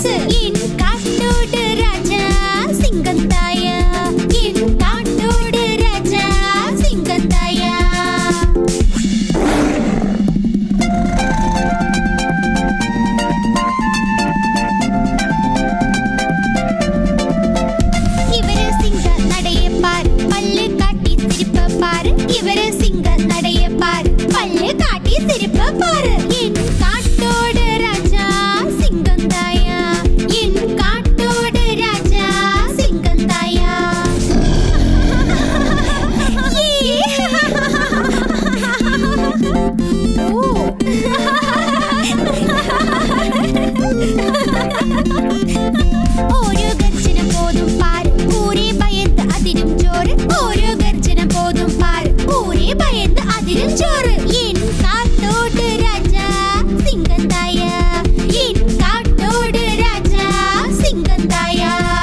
பாசு என் காட்டோடு ராஜா சிங்கந்தாயா என் காட்டோடு ராஜா சிங்கந்தாயா இவரு சிங்க நடைய பாரு பல்லு காட்டி சிரிப்ப பாரு இவரு சிங்க நடைய பாரு பல்லு காட்டி சிரிப்ப பாரு என் காட்டோடு ராஜா சிங்கந்தாயா என் காட்டோடு ராஜா சிங்கந்தாயா ഓരോ ഗർജനം പോതും പാര് ഊരേ ഭയന്ന് അതിരും ചോറ് ഓരോ ഗർജനം പോതും പാര് ഊരേ ഭയന്ന് അതിരും ചോറ് എൻ കാട്ടോട് രാജാ സിംഗന്തായ എൻ കാട്ടോട് രാജാ സിംഗന്തായ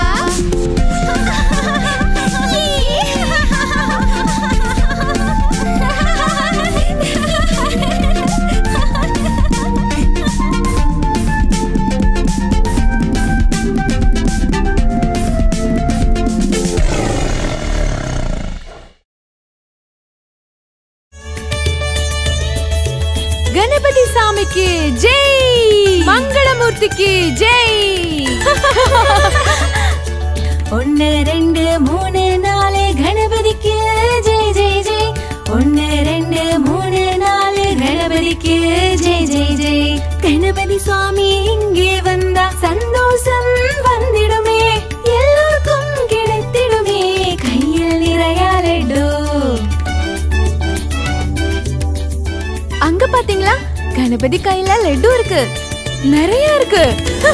கணபதி சாமிக்கு ஜெய் மங்களமூர்த்திக்கு ஜெய் ஒன்னு ரெண்டு மூணு நாலு கணபதிக்கு ஜெய் ஜெய் ஜெய் ஒன்னு ரெண்டு மூணு நாலு கணபதிக்கு ஜெய் ஜெய் ஜெய் கணபதி சுவாமி இங்கே வந்தா சந்தோஷம் வந்திடுமே எல்லோருக்கும் கிடைத்திடுமே கையில் நிறைய லட்டு அங்க பாத்தீங்களா கணபதி கையில லட்டு இருக்கு நிறைய இருக்கு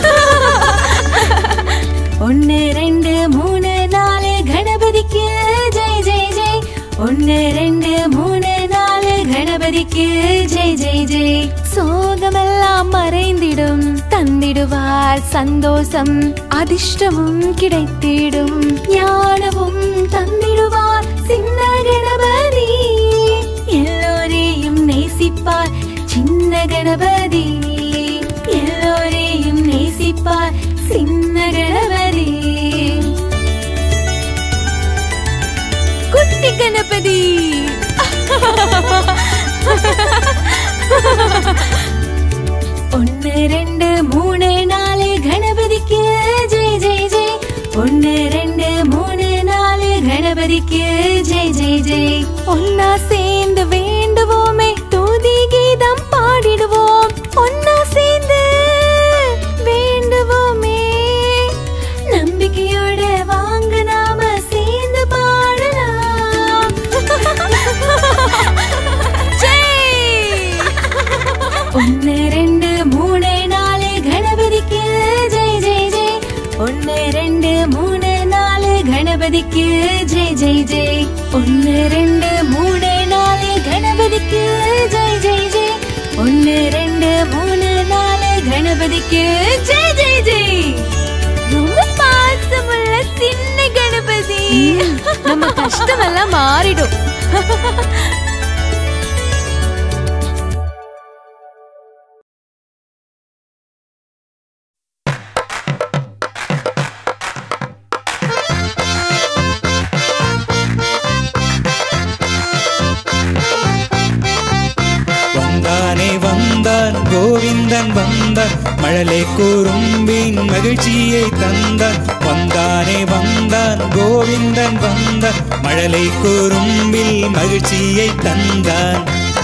ஒன்னு ரெண்டு மூணு நாலு கணபதிக்கு ஜெய் ஜெய் ஜெய் ஒன்னு ரெண்டு மூணு நாலு கணபதிக்கு ஜெய் ஜெய் ஜெய் சோகமெல்லாம் மறைந்திடும் தந்திடுவார் சந்தோஷம் அதிர்ஷ்டமும் கிடைத்திடும் ஞானமும் தந்திடுவார் சின்ன கணபதி எல்லோரையும் நேசிப்பார் சின்ன கணபதி எல்லோரையும் நேசிப்பார் சின்ன கணபதி குட்டி கணபதி ஒன்னு ரெண்டு மூணு நாலு கணபதிக்கு ஜெய் ஜெய் ஜெய் ஒன்னு ரெண்டு மூணு நாலு கணபதிக்கு ஜெய் ஜெய் ஜெய் ஒன்னா சேர்ந்து வேண்டுவோமே தூதி கீதம் பாடிடுவோம் ஒன்னா சேர்ந்து வேண்டுவோமே நம்பிக்கையோட வாங்க நாம சேர்ந்து பாடலாம் ஒன்னு ரெண்டு மூணு நாலு கணபதிக்கு ஜெய் ஜெய் ஜெய் ஒன்னு ரெண்டு மூணு நாலு கணபதிக்கு ஜெய் ஜெய் ஜெய் ஒன்னு ரெண்டு மூணு நாலு கணபதிக்கு ஜெய் ஜெய் ஜெய் ஒன்னு ரெண்டு மூணு நாலு கணபதிக்கு ஜெய் ஜெய் ஜெய் ரொம்ப பாசமுள்ள சின்ன கணபதி நம்ம கஷ்டமெல்லாம் மாறிடும் வந்தானே வந்தான் கோவிந்தன் வந்தான் மழலை கூறும்பின் மகிழ்ச்சியை தந்தான் வந்தானே வந்தான் கோவிந்தன் வந்தான் மழலை கூறும்பில் மகிழ்ச்சியை தந்தான்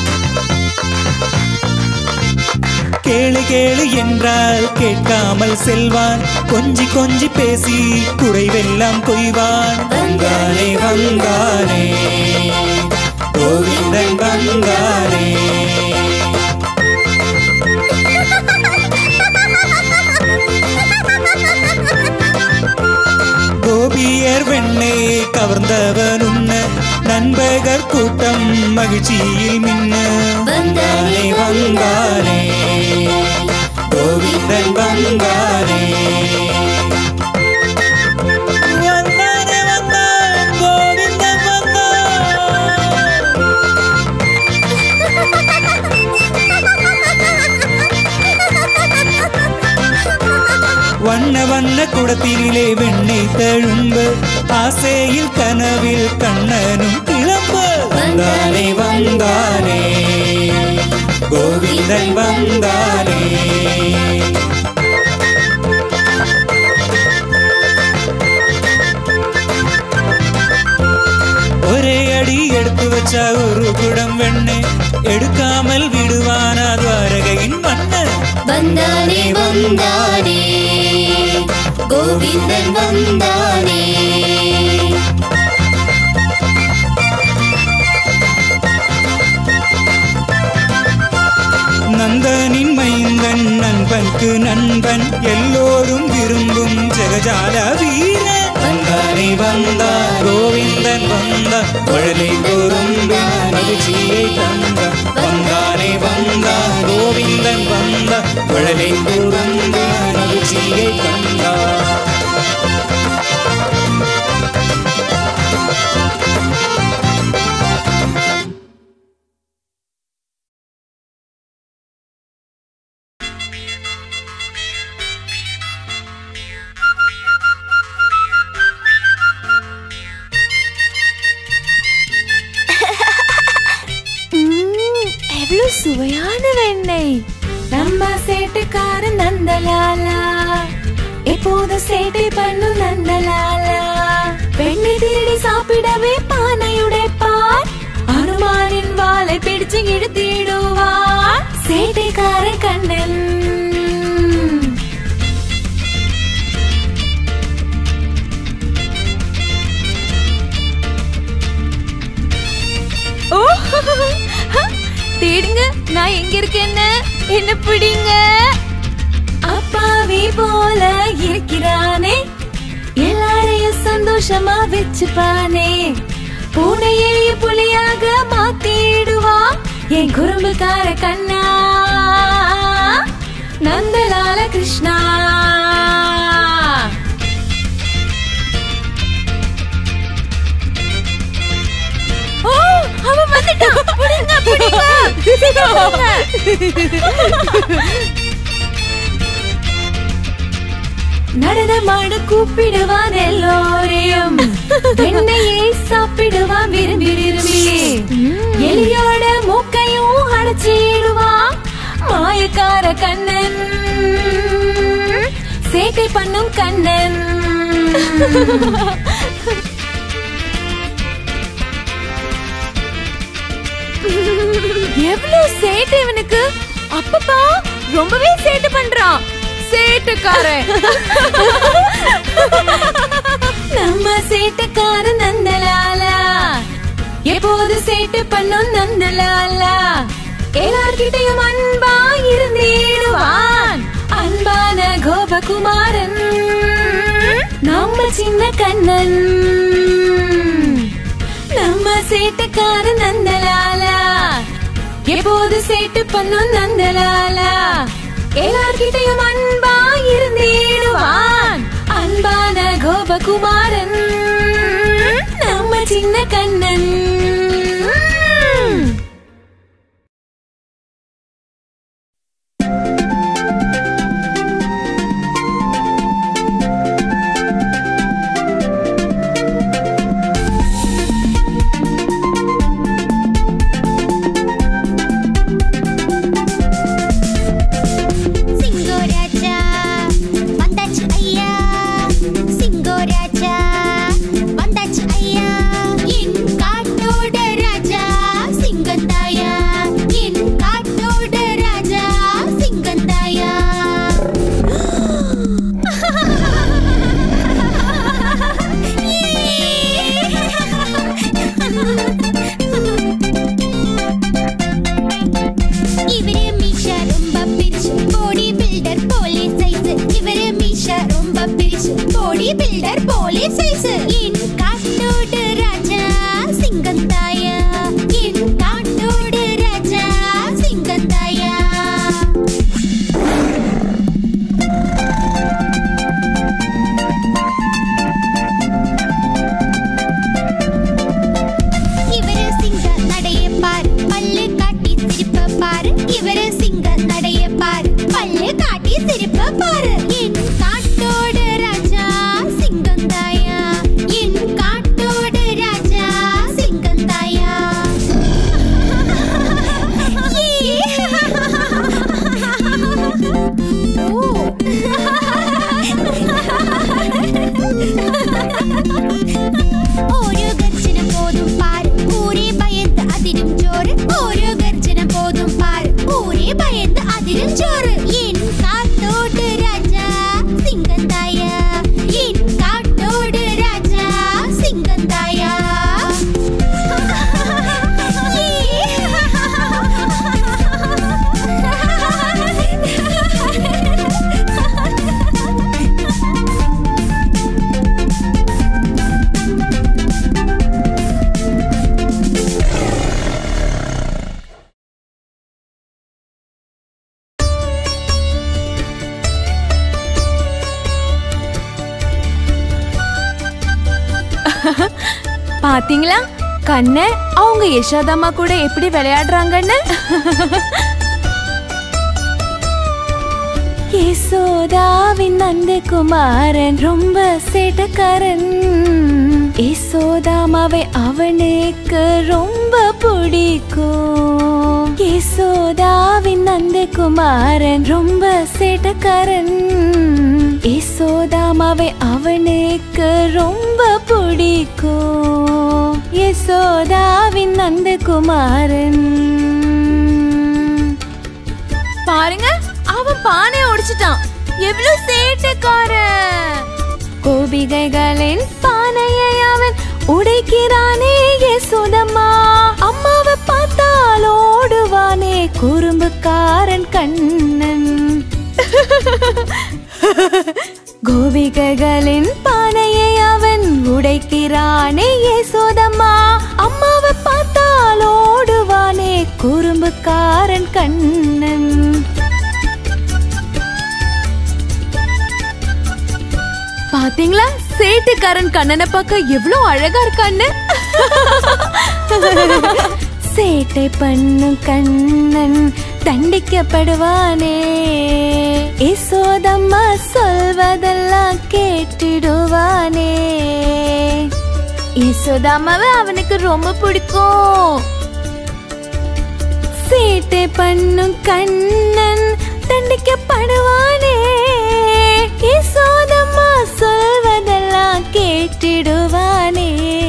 கேளு கேளு என்றால் கேட்காமல் செல்வான் கொஞ்சி கொஞ்சி பேசி குறைவெல்லாம் கொய்வான் வந்தானே வந்தானே கோவிந்தன் வந்தானே கோபியர் வெண்ணை கவர்ந்தவன் உன்ன நண்பகர் கூட்டம் மகிழ்ச்சியில் மின்ன வந்தானே வந்தானே கோவிந்தன் வந்தானே வந்தானே வந்தான் கோவிந்தன் வந்தான் வண்ண குடத்தினிலே வெண்ணெய் தழும்ப ஆசையில் கனவில் கண்ணனும் கிளம்ப வந்தானே வந்தானே கோவிந்தன் வந்தானே ஒரே அடி எடுத்து வச்சா ஒரு குடம் வெண்ணெய் எடுக்காமல் விடுவானா துவாரகையின் மன்னன் வந்தானே வந்தானே கோவிந்தன் வந்தானே நந்தனின் மைந்தன் நண்பனுக்கு நண்பன் எல்லோரும் விரும்பும் ஜெகஜால வீரன் வந்தானே வந்தா கோவிந்தன் வந்தா குழலை கூறுந்த மகிழ்ச்சியை தந்த வந்தானே வந்தா கோவிந்தன் வந்தா குழலை கூறுந்த மகிழ்ச்சியை தந்தா ம், எவ்வளவு சுவையான வெண்ணெய் நம்ம சேட்டுக்காரன் நந்தலாலா எப்போது சேட்டை பண்ணும் நந்தலாலா பெண்ணை திருடி சாப்பிடவே பானை உடைப்பார் அனுமானின் வாளை பிடிச்சு இழுத்திடுவார் சேட்டைக்கார கண்ணன் ஓ தேடுங்க நான் எங்க இருக்கேன்னு என்ன பிடிங்க அப்பாவி போல இருக்கிறானே எல்லாரையும் சந்தோஷமா வச்சுப்பானே பூனையை புலியாக மாத்திடுவா என் குறும்புக்கார கண்ணா நந்தலால கிருஷ்ணா ஓ அவன் வந்துட்டான் பிடிங்க பிடிங்க சீக்கிரம் போங்க. நடனமாட கூப்பிடுவான் எல்லோரையும் வெண்ணையை சாப்பிடுவான் விரும்பி விரும்பி எலியோட மூக்கையும் அடைச்சிடுவான் மாயக்கார கண்ணன் சேட்டை பண்ணும் கண்ணன் எவ்வளவு சேட்டு இவனுக்கு அப்பப்பா ரொம்பவே சேட்டு பண்றான் சேட்டுக்காரன் நம்ம சேட்டுக்கார நந்தலாலா எப்போது சேட்டு பண்ணும் நந்தலாலா எல்லார்கிட்டயும் அன்பா இருந்திடுவான் அன்பான கோபகுமாரன் நம்ம சின்ன கண்ணன் நம்ம சேட்டுக்கார நந்தலாலா எப்போது சேட்டு பண்ணும் நந்தலாலா எல்லார்கிட்டயும் அன்பா இருந்திடுவான் அன்பான கோபகுமாரன் நம்ம சின்ன கண்ணன் சிங்கோராஜா வந்தாச்சு ஐயா சிங்கோராஜா வந்தாச்சு ஐயா என் காட்டோட ராஜா பாத்தீங்களா கண்ண அவங்க யசோதாமா கூட எப்படி விளையாடுறாங்கன்னு யசோதாவின் நந்தகுமாரன் ரொம்ப சேட்டக்காரன் யசோதாமாவை அவனுக்கு ரொம்ப பிடிக்கும் யசோதாவின் நந்தகுமாரன் ரொம்ப சேட்டக்காரன் யசோதாமாவை அவனுக்கு ரொம்ப பிடிக்கும் யசோதாவின் நந்தகுமாரன் பாருங்க அவன் பானைய உடைச்சிட்டான் எவ்வளவு சேட்டைக்காரன் கோபிகைகளின் பானையை அவன் உடைக்கிறானே யசோதம்மா அம்மாவை பார்த்தால் ஓடுவானே குறும்புக்காரன் கண்ணன் கோபிகைகளின் பானையை அவன் உடைக்கிறானே யசோதம்மா அம்மாவை பார்த்தால் ஓடுவானே குறும்புக்காரன் கண்ணன் பாத்தீங்களா சேட்டுக்காரன் கண்ணனை பார்க்க எவ்வளவு அழகா இருக்கான்னு சேட்டை பண்ணும் கண்ணன் தண்டிக்கப்படுவானே யசோதம்மா சொல்வதெல்லாம் கேட்டிடுவானே யசோதாமாவை அவனுக்கு ரொம்ப பிடிக்கும் சேட்டை பண்ணும் கண்ணன் தண்டிக்கப்படுவானே யசோதம்மா சொல்வதெல்லாம் கேட்டிடுவானே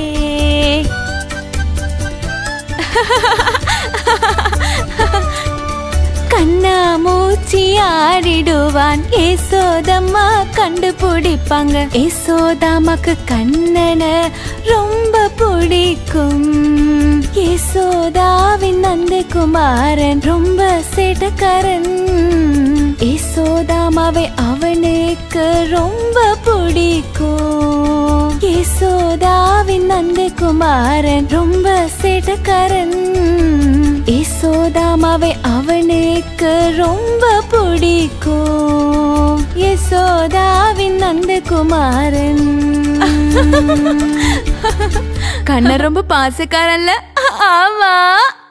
கண்ணா மூச்சி ஆடிடுவான் ஏசோதம்மா கண்டுபிடிப்பாங்க ஏசோதாமாக்கு கண்ணன ரொம்ப பிடிக்கும் ஏசோதாவின் நந்தகுமாரன் ரொம்ப சேட்டக்காரன் ஏசோதாமாவை அவனுக்கு ரொம்ப பிடிக்கும் ஏசோதாவின் நந்தகுமாரன் ரொம்ப சேட்டக்காரன் யசோதாமாவை அவனுக்கு ரொம்ப பிடிக்கும் யசோதாவின் நந்தகுமாரன் கண்ணன் ரொம்ப பாசக்காரன்ல ஆமா